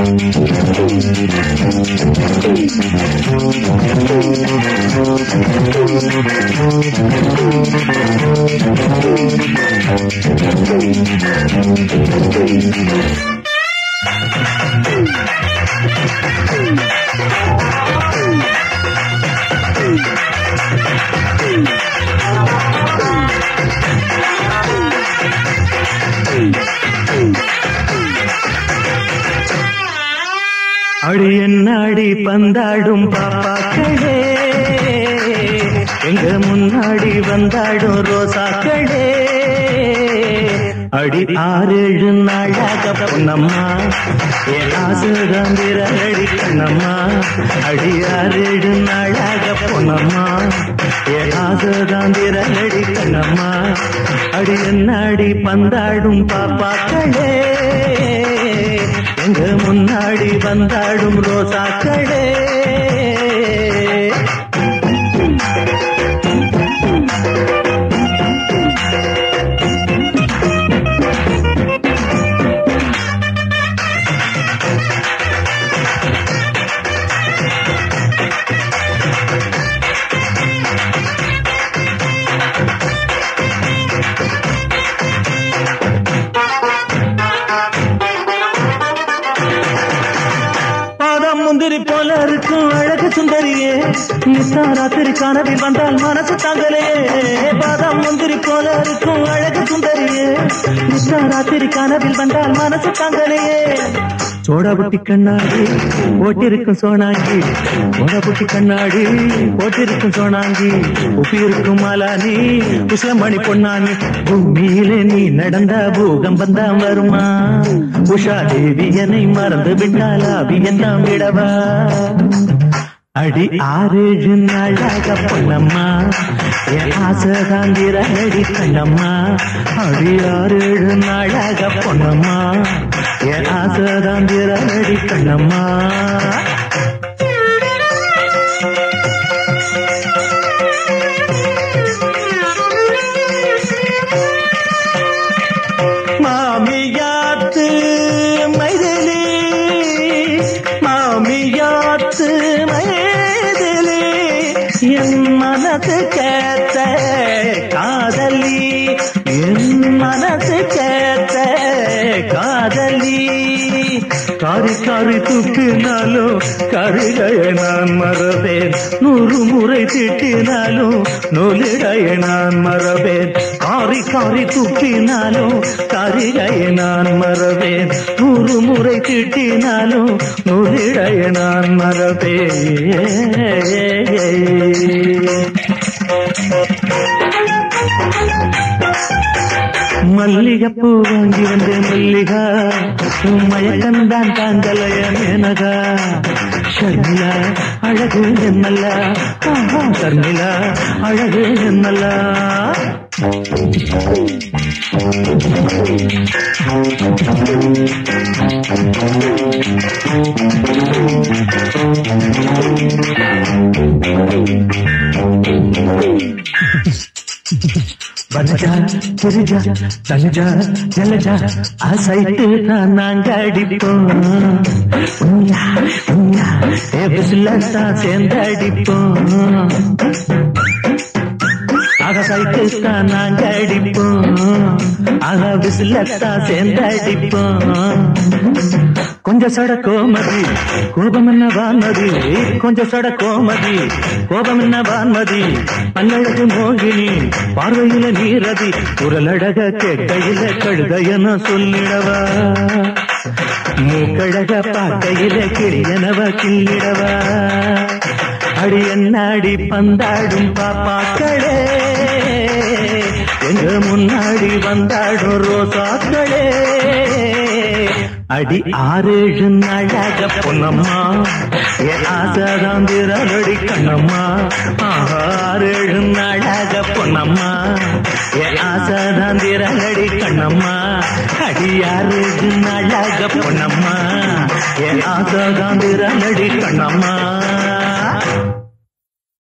அடி என்னாடி பந்தாடும் பாப்பாக்களே எங்க முன்னாடி வந்தாடும் ரோசாக்களே அடி ஆறேழு நாளாக பொன்னம்மா என் ஆசுதந்திர அடி கண்ணம்மா அடி ஆறேழு நாளாக பொன்னம்மா என் ஆசுதந்திர அடி கண்ணம்மா அடி என்னாடி பந்தாடும் பாப்பாக்களே எங்க முன்னாடி வந்தாடும் ரோசாக்களே பாதாம் முந்திரி போல இருக்கும் அழகு சுந்தரியே நிசா ராத்திரி கனவில் வந்தால் மனசு தாங்கலே பாதாம் முந்திரி போல இருக்கும் அழகு சுந்தரியே நிசா ராத்திரி கனவில் வந்தால் மனசு தாங்கலையே சோடாபுட்டி கண்ணாடி போட்டிருக்கும் சோனாங்கி சோடாபுட்டி கண்ணாடி போட்டிருக்கும் சோனாங்கி உப்பி இருக்கும் மாலானி குசலமணி பொன்னானி பூமியிலே நீ நடந்த பூகம்பம் தான் வருமா உஷா தேவி என்னை மறந்து விட்டால் அபியந்தான் விடவா அடி ஆறேழு நாளாக பொன்னம்மா என் ஆசை தாங்கிற அடி கண்ணம்மா அடி ஆறேழு நாளாக பொன்னம்மா என் ஆசை தாங்கிற அடி கண்ணம்மா மாமியாத்து மைதிலி மாமியாத்து மைதிலி என் மனசு கேத்த காதலி என் மனசு கேத்த காதலி காரி காரி துப்பினாலும் கருகையை நான் மறவேன் நூறு முறை திட்டினாலும் நூலிடையை நான் மறவேன் காரி காரி துப்பினாலும் கரிகையை நான் மறவேன் நூறு முறை திட்டினாலும் நூலிடையை நான் மறவேன் மல்லிகைப்பூ வாங்கி வந்த மல்லிகா மயக்கந்தான் தாங்கலைய மேனகா ஷர்மிளா அழகு என்னல்ல ஆஹா, ஷர்மிளா அழகு என்னல்ல வனஜா புரிஜா தனுஜா ஜலஜா அசைத்து தான் நாங்க அடிப்போம் உய்யா, உய்யா, ஏ பிசிலத்தா சேர்ந்து அடிப்போம் ஆக சைத்து தான் நாங்க அடிப்போம் ஆக விசிலத்தா சேர்ந்து அடிப்போம் கொஞ்சம் சட கோமதி கோபம் என்ன வான்மதி கொஞ்சம் சட கோமதி கோபம் என்ன வான்மதி பல்லழகு மோகினி பார்வையில நீரதி குரலழக கேட்கையில கழுதையன சொல்லிடவா மூக்கழக பார்க்கையில கிளியனவ கிள்ளிடவா அடி என்னாடி பந்தாடும் பாப்பாக்களே எங்க முன்னாடி வந்தாடும் ரோசாக்களே அடி ஆறேழு நாளாக பொன்னம்மா என் ஆசாதான் திரளடி கண்ணம்மா ஆறேழு நாளாக பொன்னம்மா என் ஆசாதான் திரளடி கண்ணம்மா அடி ஆறேழு நாளாக பொன்னம்மா என் ஆசாதான் திரளடி கண்ணம்மா